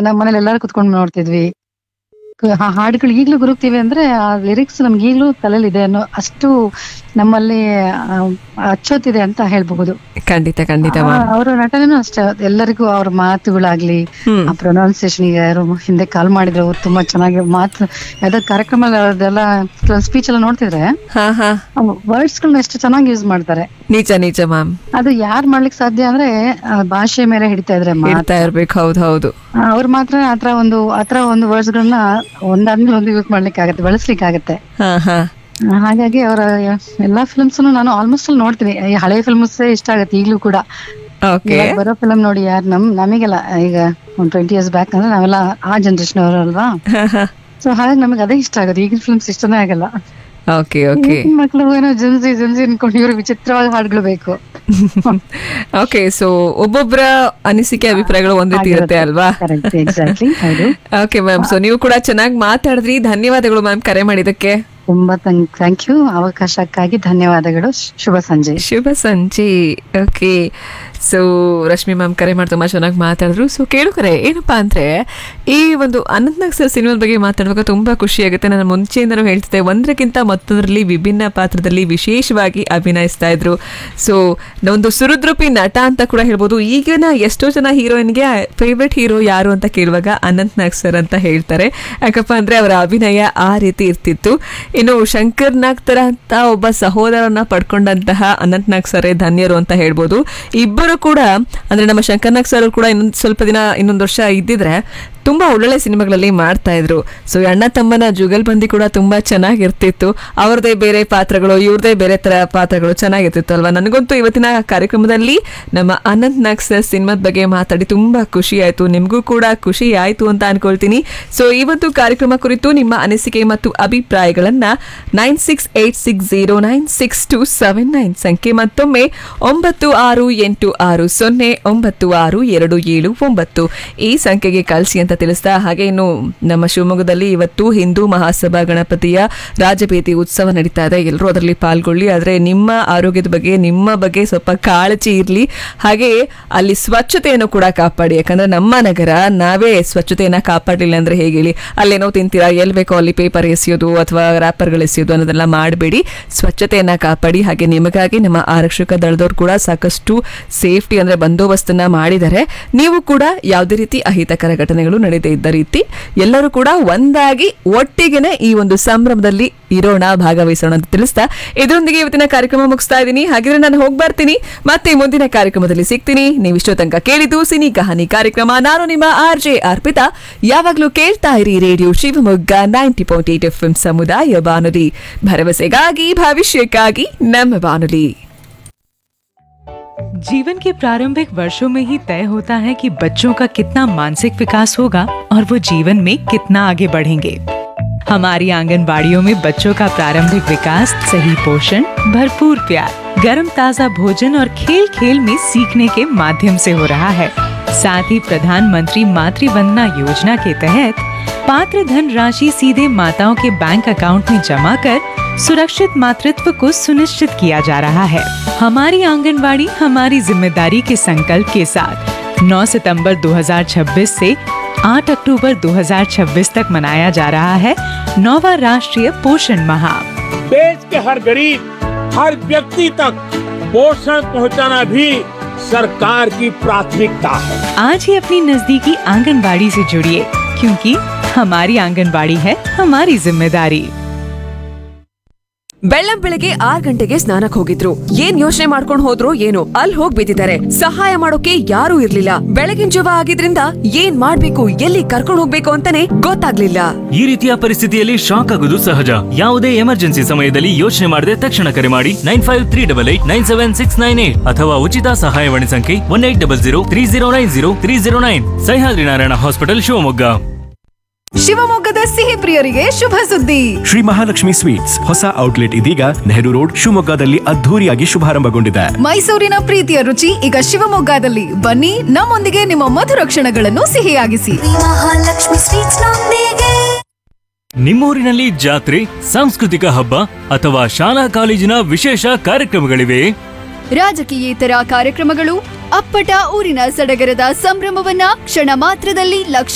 ನಮ್ಮ ಮನೇಲಿ ಎಲ್ಲಾರು ಕುತ್ಕೊಂಡು ನೋಡ್ತಿದ್ವಿ ಕ- ಆ ಹಾಡುಗಳು ಈಗ್ಲೂ ಗುರುಕ್ತಿವಿ ಅಂದ್ರೆ ಆ ಲಿರಿಕ್ಸ್ ನಮ್ಗೆ ಈಗ್ಲೂ ತಲೆಯಲ್ಲಿ ಇದೆ ಅನ್ನೋ ಅಷ್ಟು ನಮ್ಮಲ್ಲಿ ಆ, ಅಚ್ಚೊತ್ತಿದೆ ಅಂತ ಹೇಳ್ಬಹುದು ಖಂಡಿತ ಖಂಡಿತ ಮ್ಯಾಮ್ ಅವರ ನಟನೆನೂ ಅಷ್ಟೇ ಎಲ್ಲರಿಗೂ ಅವ್ರ ಮಾತುಗಳಾಗ್ಲಿ ಹ್ಮ್ ಆ ಪ್ರೊನೌನ್ಸಿಯೇಷನ್ ಈಗ ಯಾರು ಹಿಂದೆ ಕಾಲ್ ಮಾಡಿದ್ರು ಅವ್ರು ತುಂಬಾ ಚೆನ್ನಾಗಿ ಮಾತು ಯಾವ್ದೋ ಕಾರ್ಯಕ್ರಮ ಅದೆಲ್ಲ ಸ್ಪೀಚ್ ಎಲ್ಲ ನೋಡ್ತಿದ್ರೆ ಹಾ ಹಾ ವರ್ಡ್ಸ್ ಗಳನ್ನ ಎಷ್ಟು ಚೆನ್ನಾಗಿ ಯೂಸ್ ಮಾಡ್ತಾರೆ ನಿಜ ನಿಜ ಮ್ಯಾಮ್ ಅದು ಯಾರ್ ಮಾಡ್ಲಿಕ್ಕೆ ಸಾಧ್ಯ ಅಂದ್ರೆ ಆ ಭಾಷೆ ಮೇಲೆ ಹಿಡಿತಾ ಇದ್ರೆ ಮಾತ್ರ. ಇರ್ತಾ ಇರ್ಬೇಕು ಹೌದು ಹೌದು ಆ, ಅವ್ರು ಮಾತ್ರ ಆತರ ಒಂದು ಆತರ ಒಂದು ವರ್ಡ್ಸ್ ಗಳನ್ನ ಒಂದಾದ್ಮೇಲೆ ಒಂದು ಯೂಸ್ ಮಾಡ್ಲಿಕ್ಕೆ ಆಗತ್ತೆ ಬಳಸ್ಲಿಕ್ಕೆ ಆಗತ್ತೆ ಹಾ ಹಾ ಆ, ಹಾಗಾಗಿ ಅವರ ಎಲ್ಲಾ ಫಿಲ್ಮ್ಸ್ ನಾನು ಆಲ್ಮೋಸ್ಟ್ ಅಲ್ಲಿ ನೋಡ್ತೀನಿ ಈ ಹಳೆ ಫಿಲ್ಮ್ಸ್ ಇಷ್ಟ ಆಗತ್ತೆ ಈಗ್ಲೂ ಕೂಡ ಓಕೆ ಇವಾಗ ಬರೋ ಫಿಲಮ್ ನೋಡಿ ಯಾರು ನಮ್ ನಮಗೆಲ್ಲ ಈಗ ಒಂದು ಟ್ವೆಂಟಿ ಇಯರ್ಸ್ ಬ್ಯಾಕ್ ಅಂದ್ರೆ ನಾವೆಲ್ಲ ಆ ಜನರೇಷನ್ ಅವರು ಅಲ್ವಾ ಸೊ ಹಾಗಾಗಿ ನಮಗೆ ಅದೇ ಇಷ್ಟ ಆಗೋದು ಈಗಿನ ಫಿಲ್ಮ್ಸ್ ಇಷ್ಟನೇ ಆಗಲ್ಲ ಓಕೆ ಓಕೆ ಈಗಿನ ಮಕ್ಳು ಏನೋ ಜನ್ಸಿ ಜನ್ಸಿ ಅನ್ಕೊಂಡು ಇವ್ರಿಗೆ ವಿಚಿತ್ರವಾದ ಹಾಡುಗಳು ಬೇಕು ಓಕೆ ಸೊ ಒಬ್ಬೊಬ್ಬರ ಅನಿಸಿಕೆ ಅಭಿಪ್ರಾಯಗಳು ಒಂದ್ ರೀತಿ ಇರುತ್ತೆ ಅಲ್ವಾ ಕರೆಕ್ಟ್ ಎಕ್ಸಾಕ್ಟ್ಲಿ ಹೌದು ಓಕೆ ಮ್ಯಾಮ್ ಸೊ ನೀವು ಕೂಡ ಚೆನ್ನಾಗಿ ಮಾತಾಡಿದ್ರಿ ಧನ್ಯವಾದಗಳು ಮ್ಯಾಮ್ ಕರೆ ಮಾಡಿದಕ್ಕೆ ತುಂಬಾ ಥ್ಯಾಂಕ್ ಯು ಅವಕಾಶಕ್ಕಾಗಿ ಧನ್ಯವಾದಗಳು ಶುಭ ಸಂಜೆ ಶುಭ ಸಂಜೆ ಓಕೆ ಸೊ ರಶ್ಮಿ ಮ್ಯಾಮ್ ಕರೆ ಮಾಡಿ ತುಂಬ ಚೆನ್ನಾಗಿ ಮಾತಾಡಿದ್ರು ಸೊ ಕೇಳುಕರೆ ಏನಪ್ಪಾ ಅಂದ್ರೆ ಈ ಒಂದು ಅನಂತನಾಗ್ ಸರ್ ಸಿನಿಮಾದ ಬಗ್ಗೆ ಮಾತಾಡುವಾಗ ತುಂಬಾ ಖುಷಿ ಆಗುತ್ತೆ ನಾನು ಮುಂಚೆಯಿಂದನೂ ಹೇಳ್ತಿದ್ದೆ ಒಂದಕ್ಕಿಂತ ಮತ್ತೊಂದರಲ್ಲಿ ವಿಭಿನ್ನ ಪಾತ್ರದಲ್ಲಿ ವಿಶೇಷವಾಗಿ ಅಭಿನಯಿಸ್ತಾ ಇದ್ರು ಸೊ ಒಂದು ಸುರುದ್ರೂಪಿ ನಟ ಅಂತ ಕೂಡ ಹೇಳ್ಬೋದು ಈಗಿನ ಎಷ್ಟೋ ಜನ ಹೀರೋಯಿನ್ಗೆ ಫೇವ್ರೆಟ್ ಹೀರೋ ಯಾರು ಅಂತ ಕೇಳುವಾಗ ಅನಂತ್ ನಾಗ್ ಸರ್ ಅಂತ ಹೇಳ್ತಾರೆ ಯಾಕಪ್ಪ ಅಂದ್ರೆ ಅವರ ಅಭಿನಯ ಆ ರೀತಿ ಇರ್ತಿತ್ತು ಇನ್ನು ಶಂಕರ್ ನಾಗ್ ತರ ಅಂತ ಒಬ್ಬ ಸಹೋದರನ ಪಡ್ಕೊಂಡಂತಹ ಅನಂತ್ ನಾಗ್ ಸರೇ ಧನ್ಯರು ಅಂತ ಹೇಳ್ಬೋದು ಇಬ್ಬರು ಕೂಡ ಅಂದ್ರೆ ನಮ್ಮ ಶಂಕರ್ ನಾಗ್ ಸರ್ ಕೂಡ ಇನ್ನೊಂದು ಸ್ವಲ್ಪ ದಿನ ಇನ್ನೊಂದು ವರ್ಷ ಇದ್ದಿದ್ರೆ ತುಂಬಾ ಒಳ್ಳೊಳ್ಳೆ ಸಿನಿಮಾಗಳಲ್ಲಿ ಮಾಡ್ತಾ ಇದ್ರು ಸೊ ಅಣ್ಣ ತಮ್ಮನ ಜುಗಲ್ಬಂದಿ ಕೂಡ ತುಂಬಾ ಚೆನ್ನಾಗಿರ್ತಿತ್ತು ಅವ್ರದೇ ಬೇರೆ ಪಾತ್ರಗಳು ಇವ್ರದೇ ಬೇರೆ ತರ ಪಾತ್ರಗಳು ಚೆನ್ನಾಗಿರ್ತಿತ್ತು ಅಲ್ವಾ ನನಗಂತೂ ಇವತ್ತಿನ ಕಾರ್ಯಕ್ರಮದಲ್ಲಿ ನಮ್ಮ ಅನಂತ್ ನಾಗ್ ಸರ್ ಸಿನಿಮಾದ ಬಗ್ಗೆ ಮಾತಾಡಿ ತುಂಬಾ ಖುಷಿ ಆಯ್ತು ನಿಮಗೂ ಕೂಡ ಖುಷಿ ಆಯ್ತು ಅಂತ ಅನ್ಕೊಳ್ತೀನಿ ಸೊ ಇವತ್ತು ಕಾರ್ಯಕ್ರಮ ಕುರಿತು ನಿಮ್ಮ ಅನಿಸಿಕೆ ಮತ್ತು ಅಭಿಪ್ರಾಯಗಳನ್ನ nine six eight six zero nine six two seven nine ಸಂಖ್ಯೆ ಮತ್ತೊಮ್ಮೆ ಒಂಬತ್ತು ಆರು ಎಂಟು ಆರು ಸೊನ್ನೆ ಒಂಬತ್ತು ಆರು ಎರಡು ಏಳು ಒಂಬತ್ತು ಈ ಸಂಖ್ಯೆಗೆ ಕಳಿಸಿ ಅಂತ ತಿಳಿಸ್ತಾ ಹಾಗೆ ಇನ್ನು ನಮ್ಮ ಶಿವಮೊಗ್ಗದಲ್ಲಿ ಇವತ್ತು ಹಿಂದೂ ಮಹಾಸಭಾ ಗಣಪತಿಯ ರಾಜಬೀದಿ ಉತ್ಸವ ನಡೀತಾ ಇದೆ ಎಲ್ಲರೂ ಅದರಲ್ಲಿ ಪಾಲ್ಗೊಳ್ಳಿ ಆದರೆ ನಿಮ್ಮ ಆರೋಗ್ಯದ ಬಗ್ಗೆ ನಿಮ್ಮ ಬಗ್ಗೆ ಸ್ವಲ್ಪ ಕಾಳಜಿ ಇರಲಿ ಹಾಗೆ ಅಲ್ಲಿ ಸ್ವಚ್ಛತೆಯನ್ನು ಕೂಡ ಕಾಪಾಡಿ ಯಾಕಂದ್ರೆ ನಮ್ಮ ನಗರ ನಾವೇ ಸ್ವಚ್ಛತೆಯನ್ನ ಕಾಪಾಡಲಿಲ್ಲ ಅಂದ್ರೆ ಹೇಗೆ ಹೇಳಿ ಅಲ್ಲೇನೋ ತಿಂತೀರಾ ಎಲ್ಲಿ ಬೇಕೋ ಅಲ್ಲಿ ಪೇಪರ್ ಎಸೆಯೋದು ಅಥವಾ ರ್ಯಾಪರ್ಗಳು ಎಸೆಯೋದು ಅನ್ನೋದೆಲ್ಲ ಮಾಡಬೇಡಿ ಸ್ವಚ್ಛತೆಯನ್ನ ಕಾಪಾಡಿ ಹಾಗೆ ನಿಮಗಾಗಿ ನಮ್ಮ ಆರಕ್ಷಕ ದಳದವ್ರು ಕೂಡ ಸಾಕಷ್ಟು ಸೇಫ್ಟಿ ಅಂದ್ರೆ ಬಂದೋಬಸ್ತನ್ನ ಮಾಡಿದ್ದಾರೆ ನೀವು ಕೂಡ ಯಾವುದೇ ರೀತಿ ಅಹಿತಕರ ಘಟನೆಗಳು ನಡೆದೇ ಇದ್ದ ರೀತಿ ಎಲ್ಲರೂ ಕೂಡ ಒಂದಾಗಿ ಒಟ್ಟಿಗೆನೆ ಈ ಒಂದು ಸಂಭ್ರಮದಲ್ಲಿ ಇರೋಣ ಭಾಗವಹಿಸೋಣ ಅಂತ ತಿಳಿಸ್ತಾ ಇದರೊಂದಿಗೆ ಇವತ್ತಿನ ಕಾರ್ಯಕ್ರಮ ಮುಗಿಸ್ತಾ ಇದ್ದೀನಿ ಹಾಗಿದ್ರೆ ನಾನು ಹೋಗಿ ಬರ್ತೀನಿ ಮತ್ತೆ ಮುಂದಿನ ಕಾರ್ಯಕ್ರಮದಲ್ಲಿ ಸಿಗ್ತೀನಿ ನೀವು ಇಷ್ಟೋ ತನಕ ಕೇಳಿದ್ದು ಸಿನಿ ಕಹಾನಿ ಕಾರ್ಯಕ್ರಮ ನಾನು ನಿಮ್ಮ ಆರ್ ಜೆ ಅರ್ಪಿತಾ ಯಾವಾಗ್ಲೂ ಕೇಳ್ತಾ ಇರಿ radio Shivamogga ninety point eight F ಸಮುದಾಯ ಬಾನುಲಿ ಭರವಸೆಗಾಗಿ ಭವಿಷ್ಯಕ್ಕಾಗಿ ನಮ್ಮ ಬಾನುಲಿ जीवन के प्रारंभिक वर्षों में ही तय होता है कि बच्चों का कितना मानसिक विकास होगा और वो जीवन में कितना आगे बढ़ेंगे हमारी आंगनबाड़ियों में बच्चों का प्रारंभिक विकास सही पोषण भरपूर प्यार गर्म ताजा भोजन और खेल खेल में सीखने के माध्यम से हो रहा है साथ ही प्रधानमंत्री मातृ वंदना योजना के तहत पात्र धन राशि सीधे माताओं के बैंक अकाउंट में जमा कर सुरक्षित मातृत्व को सुनिश्चित किया जा रहा है हमारी आंगनबाड़ी हमारी जिम्मेदारी के संकल्प के साथ 9 सितंबर 2026 से 8 अक्टूबर 2026 तक मनाया जा रहा है नौवा राष्ट्रीय पोषण माह देश के हर गरीब हर व्यक्ति तक पोषण पहुंचाना भी सरकार की प्राथमिकता है आज ही अपनी नजदीकी आंगनबाड़ी से जुड़िए क्योंकि हमारी आंगनबाड़ी है हमारी जिम्मेदारी ಬೆಳ್ಳಂ ಬೆಳಗ್ಗೆ ಆರ್ ಗಂಟೆಗೆ ಸ್ನಾನಕ್ ಹೋಗಿದ್ರು ಏನ್ ಯೋಚನೆ ಮಾಡ್ಕೊಂಡ್ ಹೋದ್ರು ಏನೋ ಅಲ್ಲಿ ಹೋಗ್ ಬಿದ್ದಿದ್ದಾರೆ ಸಹಾಯ ಮಾಡೋಕೆ ಯಾರೂ ಇರ್ಲಿಲ್ಲ ಬೆಳಗಿನ ಜವ ಆಗಿದ್ರಿಂದ ಏನ್ ಮಾಡ್ಬೇಕು ಎಲ್ಲಿ ಕರ್ಕೊಂಡ್ ಹೋಗ್ಬೇಕು ಅಂತಾನೆ ಗೊತ್ತಾಗ್ಲಿಲ್ಲ ಈ ರೀತಿಯ ಪರಿಸ್ಥಿತಿಯಲ್ಲಿ ಶಾಕ್ ಆಗುವುದು ಸಹಜ ಯಾವುದೇ ಎಮರ್ಜೆನ್ಸಿ ಸಮಯದಲ್ಲಿ ಯೋಚನೆ ಮಾಡದೆ ತಕ್ಷಣ ಕರೆ ಮಾಡಿ nine five three double eight nine seven six nine eight ಅಥವಾ ಉಚಿತ ಸಹಾಯವಾಣಿ ಸಂಖ್ಯೆ one eight double zero three zero nine zero three zero nine Sahyadri Narayana hospital Shivamogga ಶಿವಮೊಗ್ಗದ ಸಿಹಿ ಪ್ರಿಯರಿಗೆ ಶುಭ ಸುದ್ದಿ ಶ್ರೀ ಮಹಾಲಕ್ಷ್ಮಿ ಸ್ವೀಟ್ಸ್ ಹೊಸ ಔಟ್ಲೆಟ್ ಇದೀಗ ನೆಹರು ರೋಡ್ ಶಿವಮೊಗ್ಗದಲ್ಲಿ ಅದ್ಧೂರಿಯಾಗಿ ಶುಭಾರಂಭಗೊಂಡಿದೆ ಮೈಸೂರಿನ ಪ್ರೀತಿಯ ರುಚಿ ಈಗ ಶಿವಮೊಗ್ಗದಲ್ಲಿ ಬನ್ನಿ ನಮ್ಮೊಂದಿಗೆ ನಿಮ್ಮ ಮಧುರ ಕ್ಷಣಗಳನ್ನು ಸಿಹಿಯಾಗಿಸಿ ಮಹಾಲಕ್ಷ್ಮಿ ಸ್ವೀಟ್ಸ್ ನೊಂದಿಗೆ ನಿಮ್ಮೂರಿನಲ್ಲಿ ಜಾತ್ರೆ ಸಾಂಸ್ಕೃತಿಕ ಹಬ್ಬ ಅಥವಾ ಶಾಲಾ ಕಾಲೇಜಿನ ವಿಶೇಷ ಕಾರ್ಯಕ್ರಮಗಳಿವೆ ರಾಜಕೀಯೇತರ ಕಾರ್ಯಕ್ರಮಗಳು ಅಪ್ಪಟ ಊರಿನ ಸಡಗರದ ಸಂಭ್ರಮವನ್ನ ಕ್ಷಣ ಮಾತ್ರದಲ್ಲಿ ಲಕ್ಷ